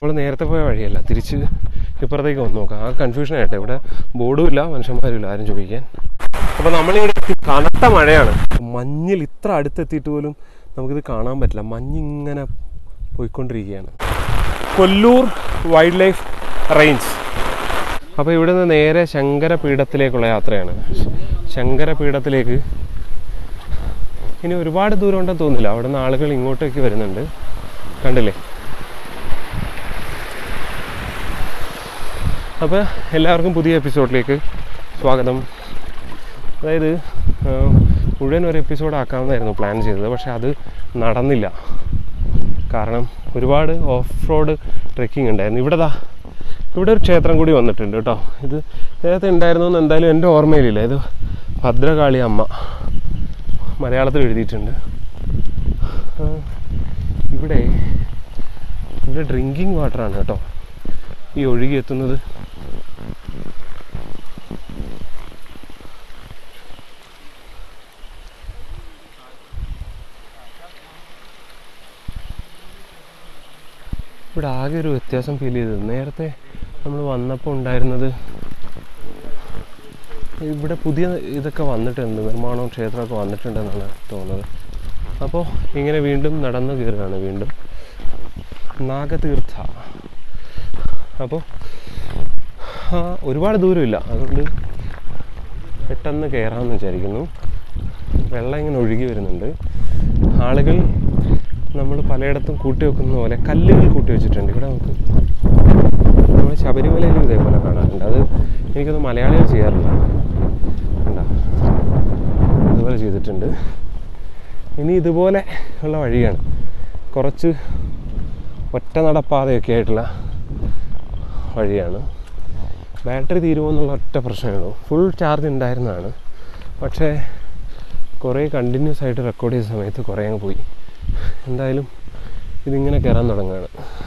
നമ്മൾ നേരത്തെ പോയ വഴിയല്ല തിരിച്ച് ഇപ്പുറത്തേക്ക് വന്ന് നോക്കാം ആ കൺഫ്യൂഷൻ ആയിട്ട് ഇവിടെ ബോർഡും ഇല്ല മനുഷ്യന്മാരും ഇല്ല ആരും ചോദിക്കാൻ അപ്പോൾ നമ്മളിവിടെ എത്തി കനത്ത മഴയാണ് മഞ്ഞിൽ ഇത്ര അടുത്തെത്തിയിട്ട് പോലും നമുക്കിത് കാണാൻ പറ്റില്ല മഞ്ഞിങ്ങനെ പോയിക്കൊണ്ടിരിക്കുകയാണ് കൊല്ലൂർ വൈൽഡ് ലൈഫ് റേഞ്ച് അപ്പോൾ ഇവിടെ നിന്ന് നേരെ ശങ്കരപീഠത്തിലേക്കുള്ള യാത്രയാണ് ശങ്കരപീഠത്തിലേക്ക് ഇനി ഒരുപാട് ദൂരം ഉണ്ടെന്ന് തോന്നുന്നില്ല അവിടെ നിന്ന് ആളുകൾ ഇങ്ങോട്ടേക്ക് വരുന്നുണ്ട് കണ്ടില്ലേ അപ്പോൾ എല്ലാവർക്കും പുതിയ എപ്പിസോഡിലേക്ക് സ്വാഗതം അതായത് ആ, മുഴുവൻ ഒരു എപ്പിസോഡ് ആക്കാമെന്നായിരുന്നു പ്ലാൻ ചെയ്തത് പക്ഷേ അത് നടന്നില്ല കാരണം ഒരുപാട് ഓഫ് റോഡ് ട്രെക്കിംഗ് ഉണ്ടായിരുന്നു ഇവിടെ ദാ ഇവിടെ ഒരു ക്ഷേത്രം കൂടി വന്നിട്ടുണ്ട് കേട്ടോ ഇത് നേരത്തെ ഉണ്ടായിരുന്നു എന്ന് എന്തായാലും എൻ്റെ ഓർമ്മയിലില്ല ഇത് ഭദ്രകാളി അമ്മ മലയാളത്തിൽ എഴുതിയിട്ടുണ്ട് ആ, ഇവിടെ ഇവിടെ ഡ്രിങ്കിങ് വാട്ടറാണ് കേട്ടോ ഈ ഒഴുകി എത്തുന്നത് ഇവിടെ ആകെ ഒരു വ്യത്യാസം ഫീൽ ചെയ്തത് നേരത്തെ നമ്മൾ വന്നപ്പോൾ ഉണ്ടായിരുന്നത് ഇവിടെ പുതിയ ഇതൊക്കെ വന്നിട്ടുണ്ട് നിർമ്മാണവും ക്ഷേത്രമൊക്കെ വന്നിട്ടുണ്ടെന്നാണ് തോന്നുന്നത് അപ്പോൾ ഇങ്ങനെ വീണ്ടും നടന്നു കയറുകയാണ് വീണ്ടും നാഗതീർത്ഥ അപ്പോൾ ആ, ഒരുപാട് ദൂരമില്ല അതുകൊണ്ട് പെട്ടെന്ന് കയറാമെന്ന് വിചാരിക്കുന്നു വെള്ളം ഇങ്ങനെ ഒഴുകി വരുന്നുണ്ട് ആളുകൾ നമ്മൾ പലയിടത്തും കൂട്ടി വെക്കുന്ന പോലെ കല്ലുകൾ കൂട്ടി വെച്ചിട്ടുണ്ട് ഇവിടെ നമുക്ക് നമ്മൾ ശബരിമലയിലും ഇതേപോലെ കാണാറുണ്ട് അത് എനിക്കൊന്ന് മലയാളികൾ ചെയ്യാറില്ല കണ്ടോ ഇതുപോലെ ചെയ്തിട്ടുണ്ട് ഇനി ഇതുപോലെ ഉള്ള വഴിയാണ് കുറച്ച് ഒറ്റ നടപ്പാതയൊക്കെ ആയിട്ടുള്ള വഴിയാണ് ബാറ്ററി തീരുമോ എന്നുള്ള ഒറ്റ പ്രശ്നമേ ഉള്ളൂ ഫുൾ ചാർജ് ഉണ്ടായിരുന്നതാണ് പക്ഷേ കുറേ കണ്ടിന്യൂസ് ആയിട്ട് റെക്കോർഡ് ചെയ്ത സമയത്ത് കുറേ അങ്ങ് പോയി എന്തായാലും ഇതിങ്ങനെ കയറാൻ തുടങ്ങുകയാണ്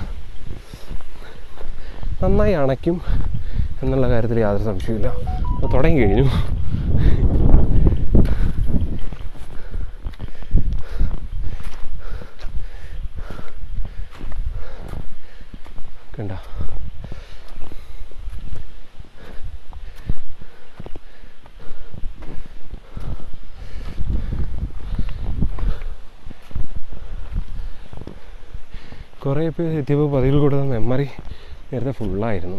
നന്നായി അണയ്ക്കും എന്നുള്ള കാര്യത്തിൽ യാതൊരു സംശയമില്ല അപ്പോൾ തുടങ്ങി കഴിഞ്ഞു കണ്ട കുറേ പേര് എത്തിയപ്പോൾ പതിവിൽ കൂടുതൽ മെമ്മറി നേരത്തെ ഫുള്ളായിരുന്നു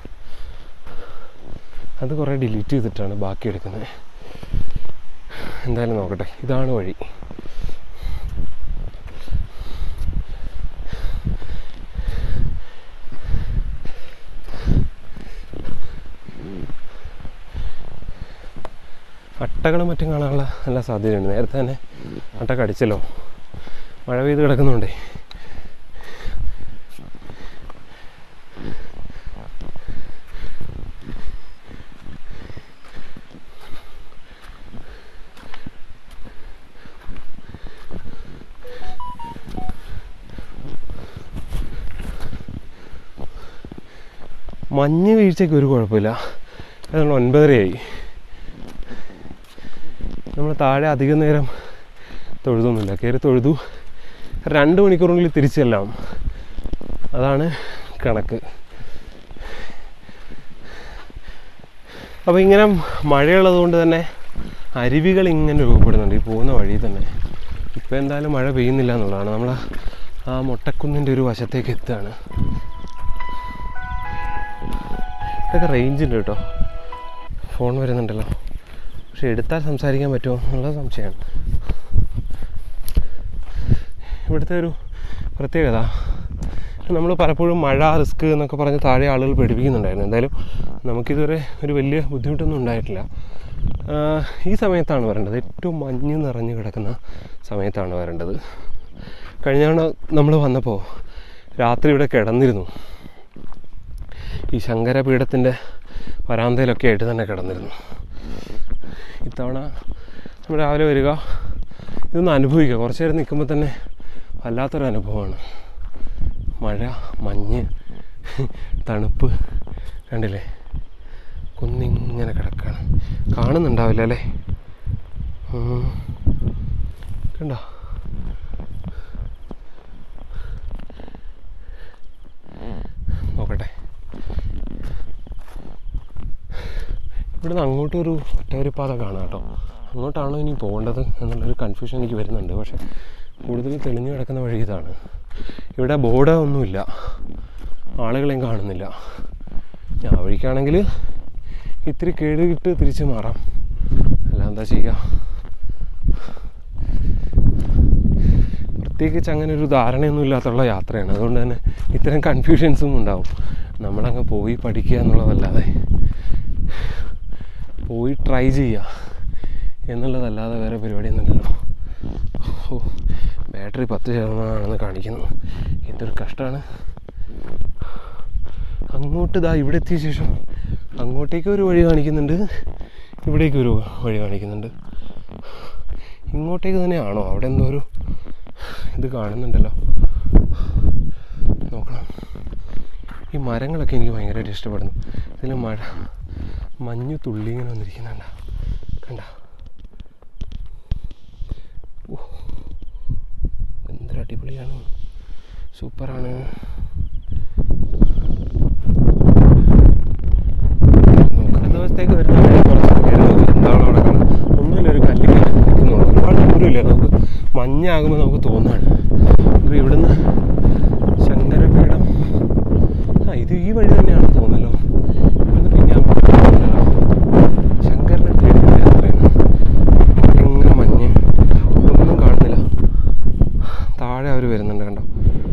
അത് കുറേ ഡിലീറ്റ് ചെയ്തിട്ടാണ് ബാക്കി എടുക്കുന്നത് എന്തായാലും നോക്കട്ടെ ഇതാണ് വഴി അട്ടകളും മറ്റും കാണാനുള്ള നല്ല സാധ്യതയുണ്ട് നേരത്തെ തന്നെ അട്ട കടിച്ചല്ലോ മഴ പെയ്ത് കിടക്കുന്നുണ്ടേ മഞ്ഞ് വീഴ്ചയ്ക്ക് ഒരു കുഴപ്പമില്ല അത് നമ്മൾ ഒൻപതരയായി നമ്മൾ താഴെ അധികം നേരം തൊഴുതൊന്നുമില്ല കയറി തൊഴുതു രണ്ട് മണിക്കൂറിനുള്ളിൽ തിരിച്ചെല്ലാം അതാണ് കണക്ക് അപ്പോൾ ഇങ്ങനെ മഴയുള്ളത് കൊണ്ട് തന്നെ അരുവികൾ ഇങ്ങനെ രൂപപ്പെടുന്നുണ്ട് ഈ പോകുന്ന വഴി തന്നെ ഇപ്പോൾ എന്തായാലും മഴ പെയ്യുന്നില്ല എന്നുള്ളതാണ് നമ്മൾ ആ മൊട്ടക്കുന്നിൻ്റെ ഒരു വശത്തേക്ക് എത്തുകയാണ് ഇതൊക്കെ റേഞ്ച് ഉണ്ട് കേട്ടോ ഫോൺ വരുന്നുണ്ടല്ലോ പക്ഷെ എടുത്താൽ സംസാരിക്കാൻ പറ്റുമോ എന്നുള്ള സംശയമാണ് ഇവിടുത്തെ ഒരു പ്രത്യേകത നമ്മൾ പലപ്പോഴും മഴ റിസ്ക് എന്നൊക്കെ പറഞ്ഞ് താഴെ ആളുകൾ പഠിപ്പിക്കുന്നുണ്ടായിരുന്നു എന്തായാലും നമുക്കിതുവരെ ഒരു വലിയ ബുദ്ധിമുട്ടൊന്നും ഉണ്ടായിട്ടില്ല ആഹ് ഈ സമയത്താണ് വരേണ്ടത് ഏറ്റവും മഞ്ഞ് നിറഞ്ഞു കിടക്കുന്ന സമയത്താണ് വരേണ്ടത് കഴിഞ്ഞ തവണ നമ്മൾ വന്നപ്പോൾ രാത്രി ഇവിടെ കിടന്നിരുന്നു ഈ ശങ്കരപീഠത്തിൻ്റെ വരാന്തയിലൊക്കെ ആയിട്ട് തന്നെ കിടന്നിരുന്നു ഇത്തവണ നമ്മൾ രാവിലെ വരിക ഇതൊന്ന് അനുഭവിക്കുക കുറച്ച് നേരം നിൽക്കുമ്പോൾ തന്നെ വല്ലാത്തൊരു അനുഭവമാണ് മഴ മഞ്ഞ് തണുപ്പ് കണ്ടില്ലേ കുന്നിങ്ങനെ കിടക്കുകയാണ് കാണുന്നുണ്ടാവില്ല അല്ലേ ഉം. കണ്ടോ ഇവിടുന്ന് അങ്ങോട്ടൊരു ഒറ്റവരിപ്പാത കാണാം കേട്ടോ അങ്ങോട്ടാണോ ഇനി പോകേണ്ടത് എന്നുള്ളൊരു കൺഫ്യൂഷൻ എനിക്ക് വരുന്നുണ്ട് പക്ഷേ കൂടുതൽ തെളിഞ്ഞു കിടക്കുന്ന വഴി ഇതാണ് ഇവിടെ ബോർഡ് ഒന്നുമില്ല ആളുകളെയും കാണുന്നില്ല ഞാൻ വഴിക്കാണെങ്കിൽ ഇത്തിരി കേടുകിട്ട് തിരിച്ച് മാറാം അല്ല എന്താ ചെയ്യുക പ്രത്യേകിച്ച് അങ്ങനെ ഒരു ധാരണയൊന്നും ഇല്ലാത്തുള്ള യാത്രയാണ് അതുകൊണ്ട് തന്നെ ഇത്തരം കൺഫ്യൂഷൻസും ഉണ്ടാവും നമ്മളങ്ങ് പോയി പഠിക്കുക എന്നുള്ളതല്ലാതെ പോയി ട്രൈ ചെയ്യുക എന്നുള്ളതല്ലാതെ വേറെ പരിപാടിയൊന്നുമില്ലല്ലോ ഓ ബാറ്ററി പത്ത് ശതമാനമാണെന്ന് കാണിക്കുന്നു എന്തൊരു കഷ്ടമാണ് അങ്ങോട്ട് ഇതാ ഇവിടെ എത്തിയ ശേഷം അങ്ങോട്ടേക്ക് ഒരു വഴി കാണിക്കുന്നുണ്ട് ഇവിടേക്ക് ഒരു വഴി കാണിക്കുന്നുണ്ട് ഇങ്ങോട്ടേക്ക് തന്നെയാണോ അവിടെ എന്തോ ഒരു ഇത് കാണുന്നുണ്ടല്ലോ നോക്കണം ഈ മരങ്ങളൊക്കെ എനിക്ക് ഭയങ്കരമായിട്ട് ഇഷ്ടപ്പെടുന്നു ഇതിൽ മഴ മഞ്ഞ് തുള്ളി ഇങ്ങനെ വന്നിരിക്കുന്നുണ്ട കണ്ട എന്തൊരു അടിപൊളിയാണ് സൂപ്പറാണ് നോക്കാം ദിവസത്തേക്ക് വരുന്ന വഴി കുറച്ച് കയറി നോക്കി എന്താണ് അവിടെ കാണുന്നത് ഒന്നുമില്ല ഒരു കല്ലിങ്ങനെ നിൽക്കുന്നുള്ളൂ ഒരുപാട് ദൂരമില്ല നമുക്ക് മഞ്ഞാകുമ്പോൾ നമുക്ക് തോന്നാണ് അപ്പോൾ ഇവിടുന്ന് ശങ്കരപീഠം ആ ഇത് ഈ വഴി തന്നെയാണ് തോന്നല്ലോ ഇവിടുന്ന് പിന്നെ അങ്ങോട്ട് പോകുന്നല്ലോ ശങ്കരനെ തേടിയുള്ള യാത്രയാണ് അങ്ങോട്ട് ഇങ്ങനെ മഞ്ഞ് ഒന്നും കാണുന്നില്ല താഴെ അവർ വരുന്നുണ്ട് കണ്ടോ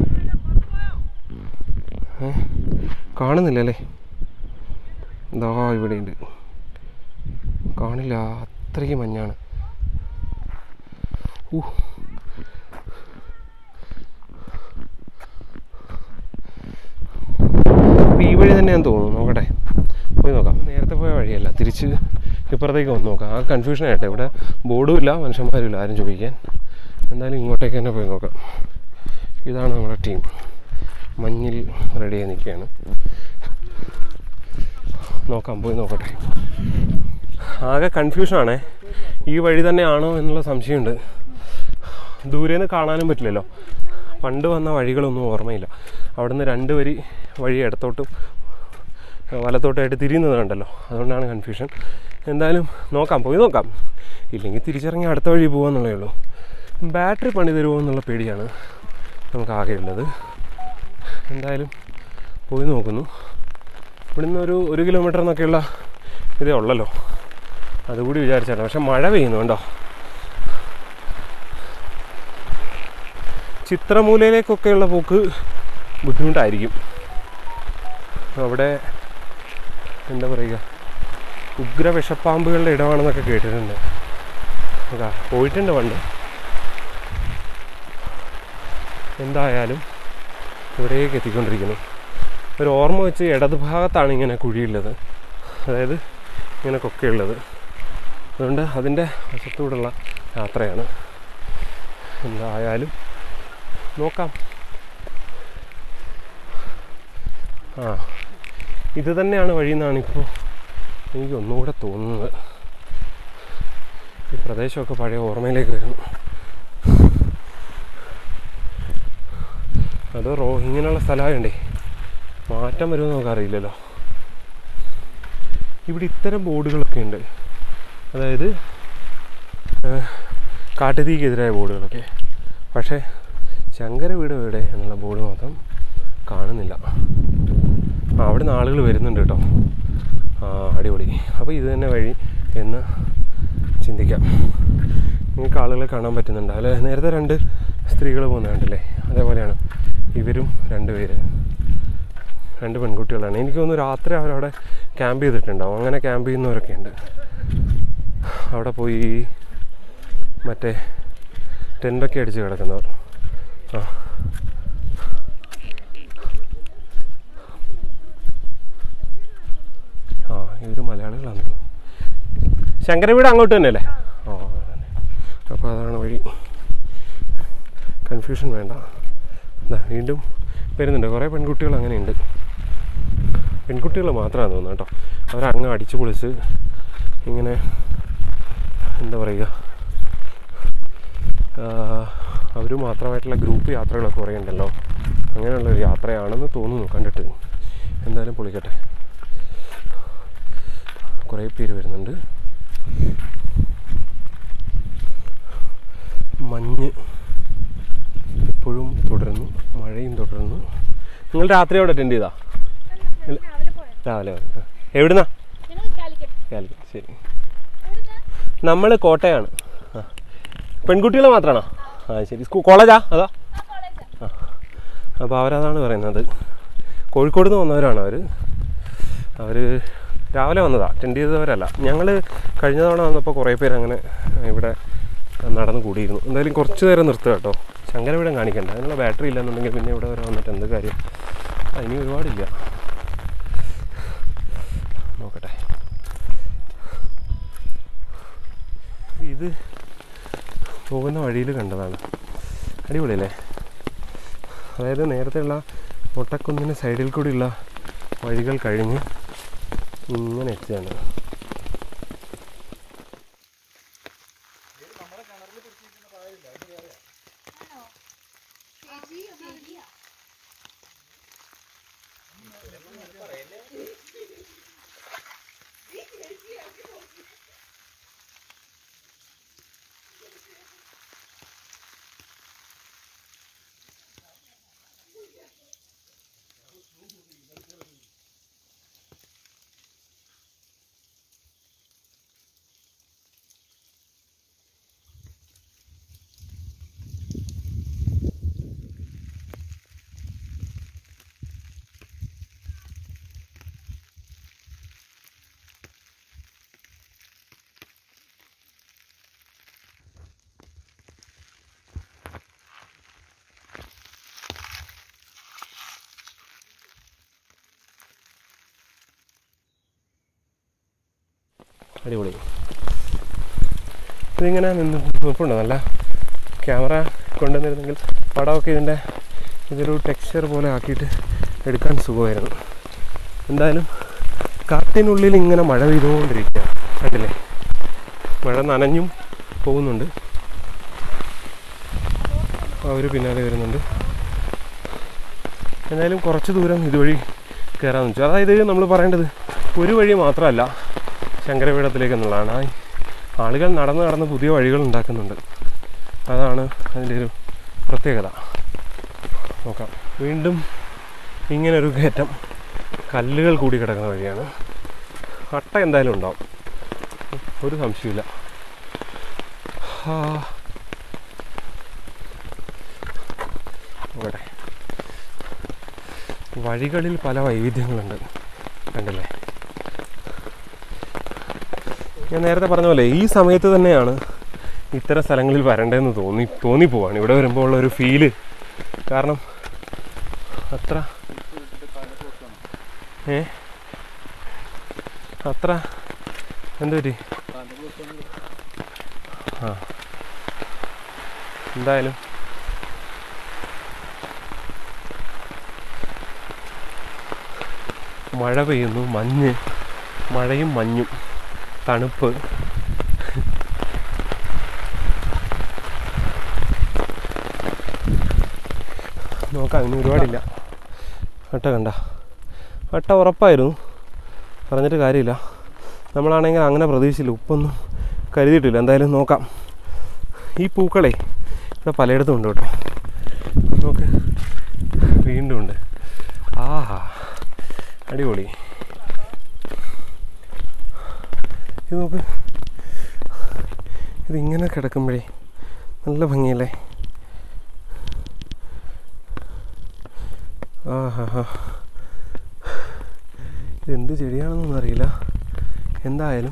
ഏ കാണുന്നില്ലല്ലേ ഇതാ ഇവിടെയുണ്ട് കാണില്ല അത്രയ്ക്ക് മഞ്ഞാണ് ഊ അപ്പോൾ ഈ വഴി തന്നെയാന്ന് തോന്നുന്നു നോക്കട്ടെ പോയി നോക്കാം നേരത്തെ പോയ വഴിയല്ല തിരിച്ച് ഇപ്പുറത്തേക്ക് വന്ന് നോക്കാം ആ കൺഫ്യൂഷൻ ആയിട്ട് ഇവിടെ ബോർഡും ഇല്ല മനുഷ്യന്മാരും ഇല്ല ആരും ചോദിക്കാൻ എന്തായാലും ഇങ്ങോട്ടേക്ക് തന്നെ പോയി നോക്കാം ഇതാണ് നമ്മുടെ ടീം മഞ്ഞിൽ റെഡിയായി നിൽക്കുകയാണ് നോക്കാം പോയി നോക്കട്ടെ ആകെ കൺഫ്യൂഷനാണേ ഈ വഴി തന്നെയാണോ എന്നുള്ള സംശയമുണ്ട് ദൂരെ നിന്ന് കാണാനും പറ്റില്ലല്ലോ പണ്ട് വന്ന വഴികളൊന്നും ഓർമ്മയില്ല അവിടുന്ന് രണ്ട് വരി വഴി ഇടത്തോട്ടും വലത്തോട്ടായിട്ട് തിരിയുന്നത് കണ്ടല്ലോ അതുകൊണ്ടാണ് കൺഫ്യൂഷൻ എന്തായാലും നോക്കാം പോയി നോക്കാം ഇല്ലെങ്കിൽ തിരിച്ചിറങ്ങി അടുത്ത വഴി പോകാന്നുള്ളേ ഉള്ളൂ ബാറ്ററി പണി തരുമോ എന്നുള്ള പേടിയാണ് നമുക്ക് ആകെയുള്ളത് എന്തായാലും പോയി നോക്കുന്നു ഇവിടുന്ന് ഒരു ഒരു കിലോമീറ്റർ എന്നൊക്കെയുള്ള ഇതേ ഉള്ളല്ലോ അതുകൂടി വിചാരിച്ചാണ് പക്ഷെ മഴ പെയ്യുന്നു കണ്ടോ ചിത്രമൂലയിലേക്കൊക്കെയുള്ള പോക്ക് ബുദ്ധിമുട്ടായിരിക്കും അവിടെ എന്താ പറയുക ഉഗ്ര വിഷപ്പാമ്പുകളുടെ ഇടമാണെന്നൊക്കെ കേട്ടിട്ടുണ്ട് അതാ പോയിട്ടുണ്ട് പണ്ട് എന്തായാലും ഇവിടേക്ക് എത്തിക്കൊണ്ടിരിക്കുന്നു ഒരു ഓർമ്മ വെച്ച് ഇടത് ഭാഗത്താണ് ഇങ്ങനെ കുഴിയുള്ളത് അതായത് ഇങ്ങനെ കൊക്കയുള്ളത് അതുകൊണ്ട് അതിൻ്റെ വശത്തൂടെയുള്ള യാത്രയാണ് എന്തായാലും നോക്കാം ആ ഇത് തന്നെയാണ് വഴി എന്നാണ് ഇപ്പോൾ എനിക്ക് ഒന്നുകൂടെ തോന്നുന്നത് ഈ പ്രദേശമൊക്കെ പഴയ ഓർമ്മയിലേക്ക് വരുന്നു അത് റോ ഇങ്ങനെയുള്ള സ്ഥലമായണ്ടേ മാറ്റം വരുമെന്ന് നമുക്കറിയില്ലല്ലോ ഇവിടെ ഇത്തരം ബോർഡുകളൊക്കെ ഉണ്ട് അതായത് ഏഹ്, കാട്ടുതീക്കെതിരായ ബോർഡുകളൊക്കെ പക്ഷേ ശങ്കര വീട് എവിടെ എന്നുള്ള ബോർഡ് മാത്രം കാണുന്നില്ല ആ അവിടെ നിന്ന് ആളുകൾ വരുന്നുണ്ട് കേട്ടോ ആ അടിപൊളി അപ്പോൾ ഇത് തന്നെ വഴി എന്ന് ചിന്തിക്കാം നിങ്ങൾക്ക് ആളുകളെ കാണാൻ പറ്റുന്നുണ്ട് അല്ലെ നേരത്തെ രണ്ട് സ്ത്രീകൾ പോകുന്നുണ്ടല്ലേ അതേപോലെയാണ് ഇവരും രണ്ട് പേര് രണ്ട് പെൺകുട്ടികളാണ് എനിക്ക് തോന്നുന്നു രാത്രി അവരവിടെ ക്യാമ്പ് ചെയ്തിട്ടുണ്ടാവും അങ്ങനെ ക്യാമ്പ് ചെയ്യുന്നവരൊക്കെ ഉണ്ട് അവിടെ പോയി മറ്റേ ടെൻ്റൊക്കെ അടിച്ച് കിടക്കുന്നവർ ആ ആ ഇവർ മലയാളികളാണ് ശങ്കര വീട് അങ്ങോട്ട് തന്നെയല്ലേ ആ അപ്പോൾ അതാണ് വഴി കൺഫ്യൂഷൻ വേണ്ട എന്താ വീണ്ടും വരുന്നുണ്ട് കുറേ പെൺകുട്ടികൾ അങ്ങനെയുണ്ട് പെൺകുട്ടികൾ മാത്രമാണ് തോന്നുന്നു കേട്ടോ അവരങ്ങ് അടിച്ചു പൊളിച്ച് ഇങ്ങനെ എന്താ പറയുക അവർ മാത്രമായിട്ടുള്ള ഗ്രൂപ്പ് യാത്രകളൊക്കെ കുറേ ഉണ്ടല്ലോ അങ്ങനെയുള്ളൊരു യാത്രയാണെന്ന് തോന്നുന്നു കണ്ടിട്ട് എന്തായാലും പൊളിക്കട്ടെ കുറേ പേര് വരുന്നുണ്ട് മഞ്ഞ് ഇപ്പോഴും തുടരുന്നു മഴയും തുടരുന്നു നിങ്ങൾ രാത്രി അവിടെ അറ്റൻഡ് ചെയ്താ രാവിലെ പോയത് രാവിലെ വരെ. ആ. എവിടുന്നാ ഞങ്ങൾ കാലിക്കറ്റ് കാലിക്കറ്റ് ശരി എവിടുന്നാ നമ്മൾ കോട്ടയാണ് ആ പെൺകുട്ടികൾ മാത്രമാണോ ആ ശരി സ്കൂ കോളേജാ അതാ ആ കോളേജാ അപ്പോൾ അവരതാണ് പറയുന്നത് കോഴിക്കോട് നിന്ന് വന്നവരാണ് അവർ അവർ രാവിലെ വന്നതാ അറ്റൻഡ് ചെയ്തവരല്ല ഞങ്ങൾ കഴിഞ്ഞ തവണ വന്നപ്പോൾ കുറേ പേര് അങ്ങനെ ഇവിടെ നടന്ന് കൂടിയിരുന്നു എന്തായാലും കുറച്ച് നേരം നിർത്തുക കേട്ടോ ശങ്കരവിടം കാണിക്കണ്ട അതിനുള്ള ബാറ്ററി ഇല്ലെന്നുണ്ടെങ്കിൽ പിന്നെ ഇവിടെ വരെ വന്നിട്ട് എന്ത് കാര്യം ആ, ഇനി ഒരുപാടില്ല നോക്കട്ടെ ഇത് പോകുന്ന വഴിയിൽ കണ്ടതാണ് അടിപൊളിയല്ലേ അതായത് നേരത്തെയുള്ള ഒട്ടക്കുന്നിന് സൈഡിൽ കൂടിയുള്ള വഴികൾ കഴിഞ്ഞ് ഇങ്ങനെ എത്തുകയാണ് അടിപൊളി ഇതിങ്ങനെ നിന്ന് നിൽപ്പുണ്ടോ നല്ല ക്യാമറ കൊണ്ടുവന്നിരുന്നെങ്കിൽ പടമൊക്കെ ഇതിൻ്റെ ഇതൊരു ടെക്സ്ചർ പോലെ ആക്കിയിട്ട് എടുക്കാൻ സുഖമായിരുന്നു എന്തായാലും കാട്ടിനുള്ളിൽ ഇങ്ങനെ മഴ പെയ്തുകൊണ്ടിരിക്കുക കണ്ടില്ലേ മഴ നനഞ്ഞും പോകുന്നുണ്ട് അവർ പിന്നാലെ വരുന്നുണ്ട് എന്തായാലും കുറച്ച് ദൂരം ഇതുവഴി കയറാമെന്ന് വെച്ചു അതായത് നമ്മൾ പറയേണ്ടത് ഒരു വഴി മാത്രമല്ല ശങ്കരപീഠത്തിലേക്ക് എന്നുള്ളതാണ് ആ ആളുകൾ നടന്ന് നടന്ന് പുതിയ വഴികൾ ഉണ്ടാക്കുന്നുണ്ട് അതാണ് അതിൻ്റെ ഒരു പ്രത്യേകത നോക്കാം വീണ്ടും ഇങ്ങനൊരു കയറ്റം കല്ലുകൾ കൂടി കിടക്കുന്ന വഴിയാണ് അട്ട എന്തായാലും ഉണ്ടാവും ഒരു സംശയമില്ല ആ. നോക്കട്ടെ വഴികളിൽ പല വൈവിധ്യങ്ങളുണ്ട് കണ്ടില്ലേ ഞാൻ നേരത്തെ പറഞ്ഞ പോലെ ഈ സമയത്ത് തന്നെയാണ് ഇത്തരം സ്ഥലങ്ങളിൽ വരണ്ടതെന്ന് തോന്നി തോന്നിപ്പോവാണ് ഇവിടെ വരുമ്പോൾ ഉള്ള ഒരു ഫീല് കാരണം അത്ര ഏ അത്ര എന്ത് പറ്റി ആ എന്തായാലും മഴ പെയ്യുന്നു മഞ്ഞ് മഴയും മഞ്ഞും തണുപ്പ് നോക്കാം ഇനി ഒരുപാടില്ല അട്ട കണ്ട അട്ട ഉറപ്പായിരുന്നു പറഞ്ഞിട്ട് കാര്യമില്ല നമ്മളാണെങ്കിൽ അങ്ങനെ പ്രതീക്ഷിച്ചില്ല ഉപ്പൊന്നും കരുതിയിട്ടില്ല എന്തായാലും നോക്കാം ഈ പൂക്കളെ ഇവിടെ പലയിടത്തും ഉണ്ട് കേട്ടോ നോക്ക് വീണ്ടും ഉണ്ട് ആഹാ അടിപൊളി ഇത് നോക്ക് ഇതിങ്ങനെ കിടക്കുമ്പോഴേ നല്ല ഭംഗിയല്ലേ ആഹാ ഹാ ഇതെന്ത് ചെടിയാണെന്നൊന്നും അറിയില്ല എന്തായാലും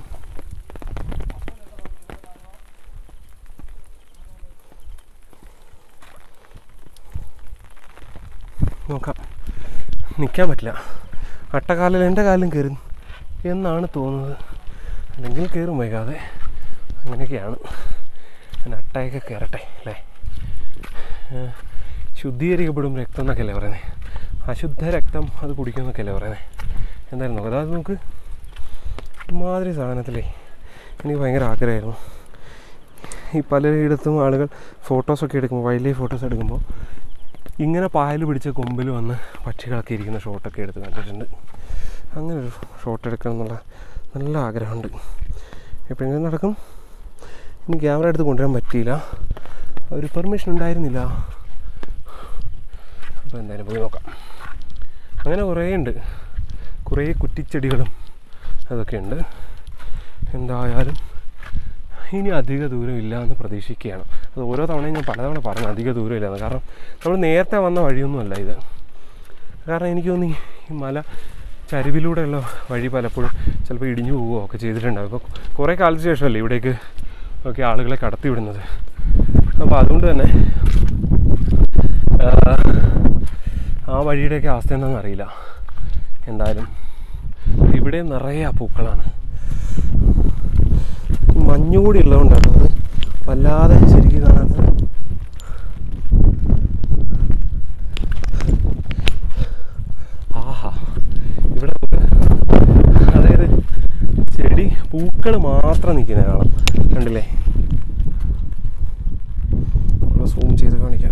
നോക്കാം നിൽക്കാൻ പറ്റില്ല അട്ടക്കാലിൽ എൻ്റെ കാലിലും കയറി എന്നാണ് തോന്നുന്നത് അല്ലെങ്കിൽ കയറും വൈകാതെ അങ്ങനെയൊക്കെയാണ് ഞാൻ അട്ടയൊക്കെ കയറട്ടെ അല്ലേ ഏഹ് ശുദ്ധീകരിക്കപ്പെടും രക്തം എന്നൊക്കെ അല്ലേ പറയുന്നത് അശുദ്ധ രക്തം അത് കുടിക്കുമെന്നൊക്കെ അല്ലേ പറയുന്നത് എന്തായാലും നോക്കാം അതായത് നമുക്ക് ഇമാതിരി സാധനത്തിലേ എനിക്ക് ഭയങ്കര ആഗ്രഹമായിരുന്നു ഈ പലയിടത്തും ആളുകൾ ഫോട്ടോസൊക്കെ എടുക്കുമ്പോൾ വൈൽഡ് ലൈഫ് ഫോട്ടോസ് എടുക്കുമ്പോൾ ഇങ്ങനെ പായൽ പിടിച്ച കൊമ്പിൽ വന്ന് പക്ഷികളൊക്കെ ഇരിക്കുന്ന ഷോട്ടൊക്കെ എടുത്ത് കണ്ടിട്ടുണ്ട് അങ്ങനെ ഒരു ഷോട്ട് എടുക്കണം എന്നുള്ള നല്ല ആഗ്രഹമുണ്ട് എപ്പോഴെങ്കിലും നടക്കും ഇനി ക്യാമറ എടുത്ത് കൊണ്ടുവരാൻ പറ്റിയില്ല ഒരു പെർമിഷൻ ഉണ്ടായിരുന്നില്ല അപ്പോൾ എന്തായാലും പോയി നോക്കാം അങ്ങനെ കുറേ ഉണ്ട് കുറേ കുറ്റിച്ചെടികളും അതൊക്കെ ഉണ്ട് എന്തായാലും ഇനി അധിക ദൂരമില്ല എന്ന് പ്രതീക്ഷിക്കുകയാണ് അത് ഓരോ തവണയും ഞാൻ പലതവണ പറഞ്ഞു അധിക ദൂരമില്ലെന്ന് കാരണം നമ്മൾ നേരത്തെ വന്ന വഴിയൊന്നുമല്ല ഇത് കാരണം എനിക്ക് തോന്നി ഈ മല ചരിവിലൂടെയുള്ള വഴി പലപ്പോഴും ചിലപ്പോൾ ഇടിഞ്ഞു പോവുകയോ ഒക്കെ ചെയ്തിട്ടുണ്ടാകും ഇപ്പോൾ കുറേ കാലത്തിന് ശേഷമല്ലേ ഇവിടേക്ക് ഒക്കെ ആളുകളെ കടത്തി വിടുന്നത് അപ്പോൾ അതുകൊണ്ട് തന്നെ ആ, ആ വഴിയുടെയൊക്കെ അവസ്ഥ എന്താണെന്ന് അറിയില്ല എന്തായാലും ഇവിടെ നിറയെ ആ പൂക്കളാണ് ഈ മഞ്ഞ് കൂടി ഉള്ളതുകൊണ്ടാണ് അത് വല്ലാതെ ശരിക്കും കാണാത്തത് ആഹാ ഇവിടെ നമുക്ക് അതായത് ചെടി പൂക്കൾ മാത്രം നിൽക്കുന്ന കാണാം കണ്ടില്ലേ സൂം ചെയ്ത് കാണിക്കാം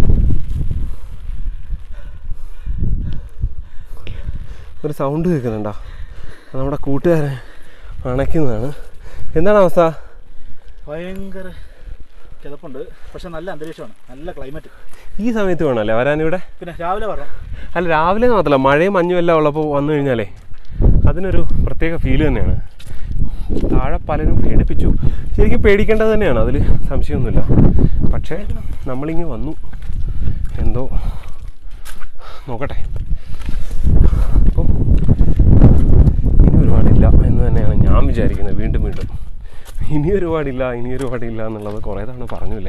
ഒരു സൗണ്ട് കേൾക്കുന്നുണ്ടോ അത് നമ്മുടെ കൂട്ടുകാരൻ അണയ്ക്കുന്നതാണ് എന്താണ് അവസ്ഥ ഭയങ്കര കിതപ്പുണ്ട് പക്ഷെ നല്ല അന്തരീക്ഷമാണ് നല്ല ക്ലൈമറ്റ് ഈ സമയത്ത് വേണമല്ലേ വരാനിവിടെ പിന്നെ രാവിലെ വരണം അല്ല രാവിലെ മാത്രമല്ല മഴയും മഞ്ഞും എല്ലാം ഉള്ളപ്പോൾ വന്നു കഴിഞ്ഞാലേ അതിനൊരു പ്രത്യേക ഫീല് തന്നെയാണ് താഴെ പലരും പേടിപ്പിച്ചു ശരിക്കും പേടിക്കേണ്ടത് തന്നെയാണ് അതിൽ സംശയമൊന്നുമില്ല പക്ഷേ നമ്മളിങ്ങ് വന്നു എന്തോ നോക്കട്ടെ അപ്പോൾ ഇനി ഒരുപാടില്ല എന്ന് തന്നെയാണ് ഞാൻ വിചാരിക്കുന്നത് വീണ്ടും വീണ്ടും ഇനി ഒരുപാടില്ല ഇനി ഒരുപാടില്ല എന്നുള്ളത് കുറേ തവണ പറഞ്ഞില്ലേ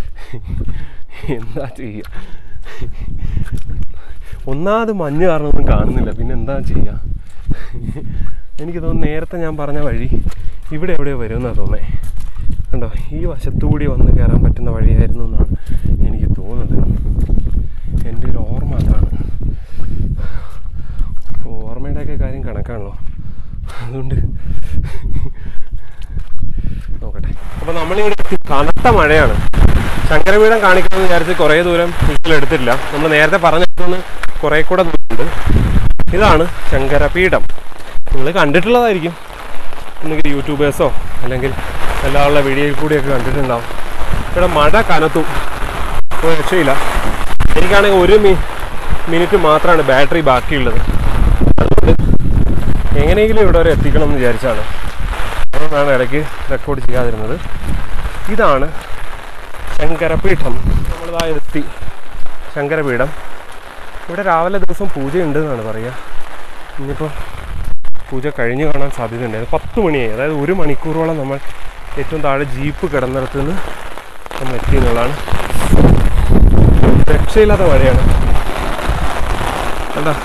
എന്താ ചെയ്യുക ഒന്നാമത് മഞ്ഞ് കാരണമൊന്നും കാണുന്നില്ല പിന്നെ എന്താ ചെയ്യുക എനിക്ക് തോന്നുന്നു നേരത്തെ ഞാൻ പറഞ്ഞ വഴി ഇവിടെ എവിടെയോ വരുമെന്നാണ് തോന്നേ കണ്ടോ ഈ വശത്തുകൂടി വന്ന് കയറാൻ പറ്റുന്ന വഴിയായിരുന്നു എന്നാണ് എനിക്ക് തോന്നുന്നത് എൻ്റെ ഒരു ഓർമ്മ അതാണ് ഓർമ്മയുടെയൊക്കെ കാര്യം കണക്കാണല്ലോ അതുകൊണ്ട് നോക്കട്ടെ അപ്പോൾ നമ്മളിവിടെ എത്തി. കനത്ത മഴയാണ് ശങ്കരപീഠം കാണിക്കണമെന്ന് വിചാരിച്ച് കുറേ ദൂരം എടുത്തില്ല നമ്മൾ നേരത്തെ പറഞ്ഞിട്ടൊന്ന് കുറേ കൂടെ ദൂരമുണ്ട് ഇതാണ് ശങ്കരപീഠം നിങ്ങൾ കണ്ടിട്ടുള്ളതായിരിക്കും ഒന്നുകിൽ യൂട്യൂബേഴ്സോ അല്ലെങ്കിൽ എല്ലാവരുടെ വീഡിയോയിൽ കൂടിയൊക്കെ കണ്ടിട്ടുണ്ടാവും ഇവിടെ മഴ കനത്തു ഒരു രക്ഷയില്ല എനിക്കാണെങ്കിൽ ഒരു മി മിനിറ്റ് മാത്രമാണ് ബാറ്ററി ബാക്കിയുള്ളത് അതുകൊണ്ട് എങ്ങനെയെങ്കിലും ഇവിടെ വരെ എത്തിക്കണം എന്ന് വിചാരിച്ചാണ് അതുകൊണ്ടാണ് ഇടയ്ക്ക് റെക്കോർഡ് ചെയ്യാതിരുന്നത് ഇതാണ് ശങ്കരപീഠം നമ്മളിതാ എത്തി ശങ്കരപീഠം ഇവിടെ രാവിലെ ദിവസം പൂജയുണ്ട് എന്നാണ് പറയുക ഇനിയിപ്പോൾ പൂജ കഴിഞ്ഞ് കാണാൻ സാധ്യതയുണ്ടായിരുന്നു പത്ത് മണിയായി അതായത് ഒരു മണിക്കൂറോളം നമ്മൾ ഏറ്റവും താഴെ ജീപ്പ് കിടന്നിടത്ത് നിന്ന് നമ്മൾ എത്തി എന്നുള്ളതാണ് രക്ഷയില്ലാത്ത മഴയാണ് കണ്ടാ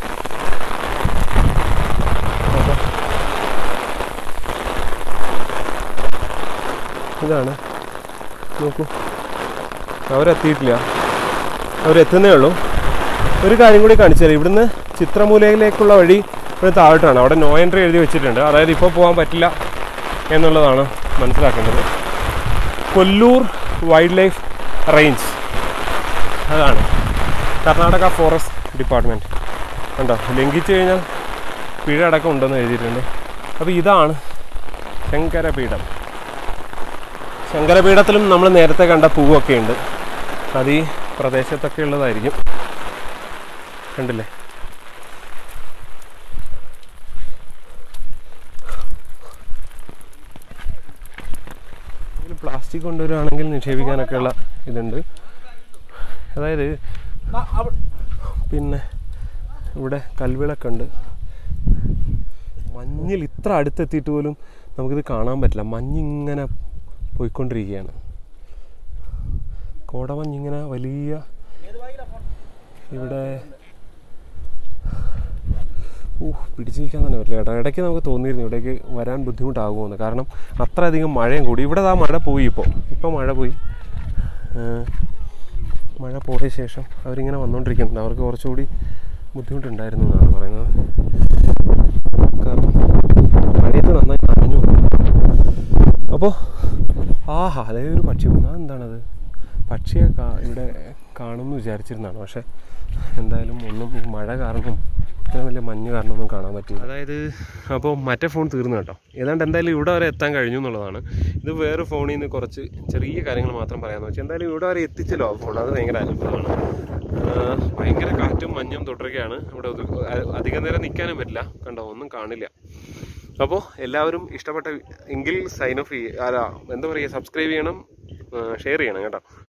അപ്പൊ ഇതാണ് നോക്കൂ അവരെത്തിയിട്ടില്ല അവരെത്തുന്നേ ഉള്ളൂ ഒരു കാര്യം കൂടി കാണിച്ചു തരാം ഇവിടുന്ന് ചിത്രമൂലയിലേക്കുള്ള വഴി ഇവിടെ താഴോട്ടാണ് അവിടെ നോ എൻട്രി എഴുതി വെച്ചിട്ടുണ്ട് അതായത് ഇപ്പോൾ പോകാൻ പറ്റില്ല എന്നുള്ളതാണ് മനസ്സിലാക്കേണ്ടത് കൊല്ലൂർ വൈൽഡ് ലൈഫ് റേഞ്ച് അതാണ് കർണാടക ഫോറസ്റ്റ് ഡിപ്പാർട്ട്മെൻറ്റ് കണ്ടോ ലംഘിച്ചു കഴിഞ്ഞാൽ പിഴ അടക്കം ഉണ്ടെന്ന് എഴുതിയിട്ടുണ്ട് അപ്പോൾ ഇതാണ് ശങ്കരപീഠം ശങ്കരപീഠത്തിലും നമ്മൾ നേരത്തെ കണ്ട പൂവൊക്കെ ഉണ്ട് അത് ഈ പ്രദേശത്തൊക്കെ ഉള്ളതായിരിക്കും കണ്ടില്ലേ പ്ലാസ്റ്റിക് കൊണ്ടുവരുവാണെങ്കിൽ നിക്ഷേപിക്കാനൊക്കെയുള്ള ഇതുണ്ട് അതായത് ആ, അവ- പിന്നെ ഇവിടെ കൽവിളക്കുണ്ട് മഞ്ഞിൽ ഇത്ര അടുത്തെത്തിയിട്ട് പോലും നമുക്കിത് കാണാൻ പറ്റില്ല മഞ്ഞിങ്ങനെ പോയിക്കൊണ്ടിരിക്കുകയാണ് കോടമഞ്ഞിങ്ങനെ വലിയ ഇവിടെ ഊഹ് പിടിച്ചു നിൽക്കാൻ തന്നെ പറ്റില്ല കേട്ടോ ഇടയ്ക്ക് നമുക്ക് തോന്നിയിരുന്നു ഇവിടേക്ക് വരാൻ ബുദ്ധിമുട്ടാകുമെന്ന് കാരണം അത്രയധികം മഴയും കൂടി ഇവിടെ ആ മഴ പോയി ഇപ്പോൾ ഇപ്പോൾ മഴ പോയി ഏഹ് മഴ പോയ ശേഷം അവരിങ്ങനെ വന്നുകൊണ്ടിരിക്കുന്നുണ്ട് അവർക്ക് കുറച്ചുകൂടി ബുദ്ധിമുട്ടുണ്ടായിരുന്നു എന്നാണ് പറയുന്നത് കാരണം മഴയത്ത് നന്നായി നനഞ്ഞു അപ്പോൾ ആഹാ അതേ ഒരു പക്ഷി പോകുന്നത് എന്താണത് പക്ഷിയെ കാ ഇവിടെ കാണുമെന്ന് വിചാരിച്ചിരുന്നതാണ് പക്ഷേ എന്തായാലും ഒന്നും ഈ മഴ കാരണം ഇത്ര വലിയ മഞ്ഞ് കാരണമൊന്നും കാണാൻ പറ്റില്ല അതായത് അപ്പോൾ മറ്റേ ഫോൺ തീർന്നു കേട്ടോ ഏതാണ്ട് എന്തായാലും ഇവിടെ വരെ എത്താൻ കഴിഞ്ഞു എന്നുള്ളതാണ് ഇത് വേറെ ഫോണിൽ നിന്ന് കുറച്ച് ചെറിയ കാര്യങ്ങൾ മാത്രം പറയാമെന്ന് വെച്ചാൽ എന്തായാലും ഇവിടെ വരെ എത്തിച്ചല്ലോ ആ ഫോൺ അത് ഭയങ്കര അത്ഭുതമാണ് ആ, ഭയങ്കര കാറ്റും മഞ്ഞും തുടരുകയാണ് ഇവിടെ ഒതു- അ- അധികം നേരം നിൽക്കാനും പറ്റില്ല കണ്ടോ ഒന്നും കാണില്ല അപ്പോൾ എല്ലാവരും ഇഷ്ടപ്പെട്ട എങ്കിൽ സൈൻ ഓഫ് ചെയ്യുക എന്താ പറയുക സബ്സ്ക്രൈബ് ചെയ്യണം ഷെയർ ചെയ്യണം കേട്ടോ